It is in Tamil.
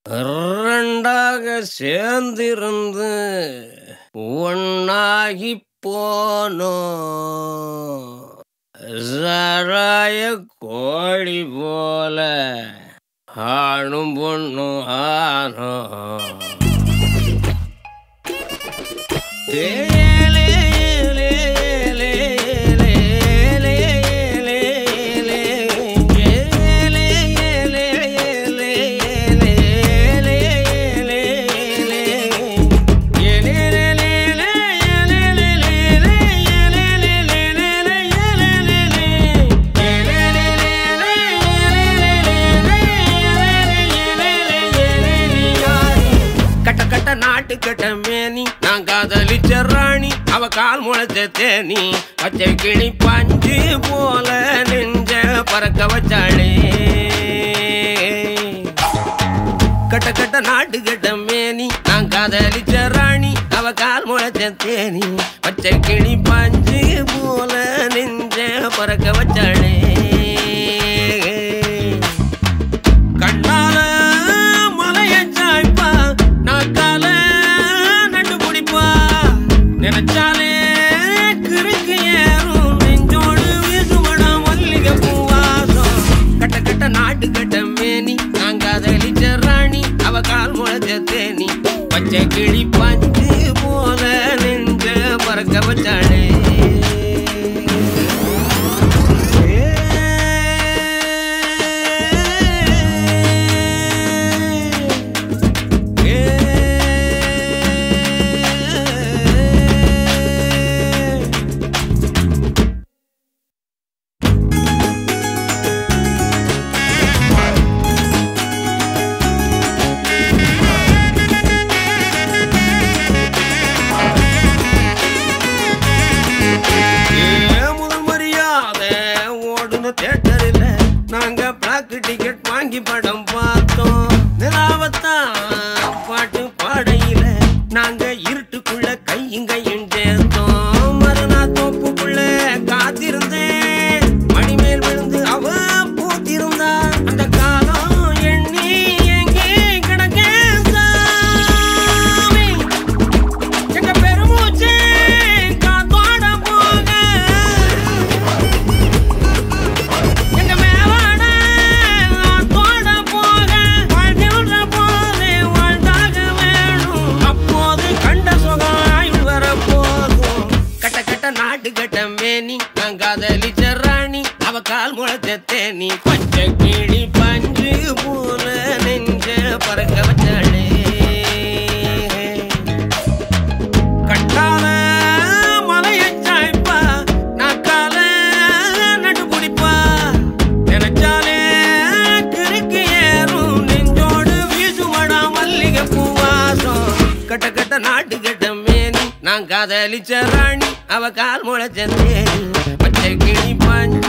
ரெண்டாக சேர்ந்திருந்து ஒன்னாகி போனோம் சாராய கோழி போல ஆணும் பொண்ணும் ஆனோ ஏலே, ஏலே, ஏலே, ஏலே, ஏலே, ஏலே, ஏலே, ஏலே, ஏலே, ஏலே, ஏலே, ஏலே, கட்ட கட்ட நாட்டு கட்ட மேனி நான் காதலிச்ச ராணி அவ கால் முளைச்ச தேனி பச்சை கிளி பஞ்சு போல நெஞ்ச பறக்க வச்சாளே கட்ட கட்ட நாட்டு கட்ட மேனி நான் காதலிச்ச ராணி அவ கால் முளைச்ச தேனி பச்சை கிளி பஞ்சு போல நெஞ்ச பறக்க வச்சாளே கண்ணால மலைய சாய்ப்பா நாக்கால நண்டு பிடிப்பா நினைச்சாலே கிறுக்கு ஏறும் நெஞ்சோடு வீசுமடா மல்லிகை பூவாசம் கட்ட கட்ட நாட்டு கட்ட மேனி நான் காதலிச்ச ராணி அவ கால் முளைச்ச தேனி பச்சை கிளி பஞ்சு போல நெஞ்ச பறக்க வச்சாளே முதல் மரியாதை ஓடுன தேட்டரில் நாங்க பிளாக் டிக்கெட் வாங்கி படம் பார்த்தோம் நிலாவத்தான் பாட்டு பாடையில நாங்க இருட்டுக்குள்ள கையும் கையும் சேர்த்தோம் மறுநாள் தோப்புக்குள்ள காத்திருந்தேன் மணிமேல் விழுந்து அவ பூத்திருந்தா அந்த காலம் எண்ணி எங்கே கிடக்கேன் சாமி எங்க பெருமூச்சு காத்தோட போக எங்க மேலான ஆத்தோட போக வாழ்கின்ற போது வாழ்ந்தாக வேணும் அப்போது கண்ட சுகம் ஆயுள் வர போதும் கட்ட கட்ட நாட்டு கட்ட மேனி நான் காதலிச்ச ராணி அவ கால் முளைச்ச தேனி பச்சை கிளி பஞ்சு போல நெஞ்ச பறக்க வச்சாளே கட்டால மலைய சாய்ப்பா நாக்கால நட்டு பிடிப்பா நினைச்சாலே கிறுக்கு ஏறும் நெஞ்சோடு வீசுமடா மல்லிகை பூவாசம் கட்ட கட்ட நாட்டு கட்ட மேனி நான் காதலிச்ச ராணி அவ கால் முளைச்ச தேனி பச்சை கிளி பஞ்சு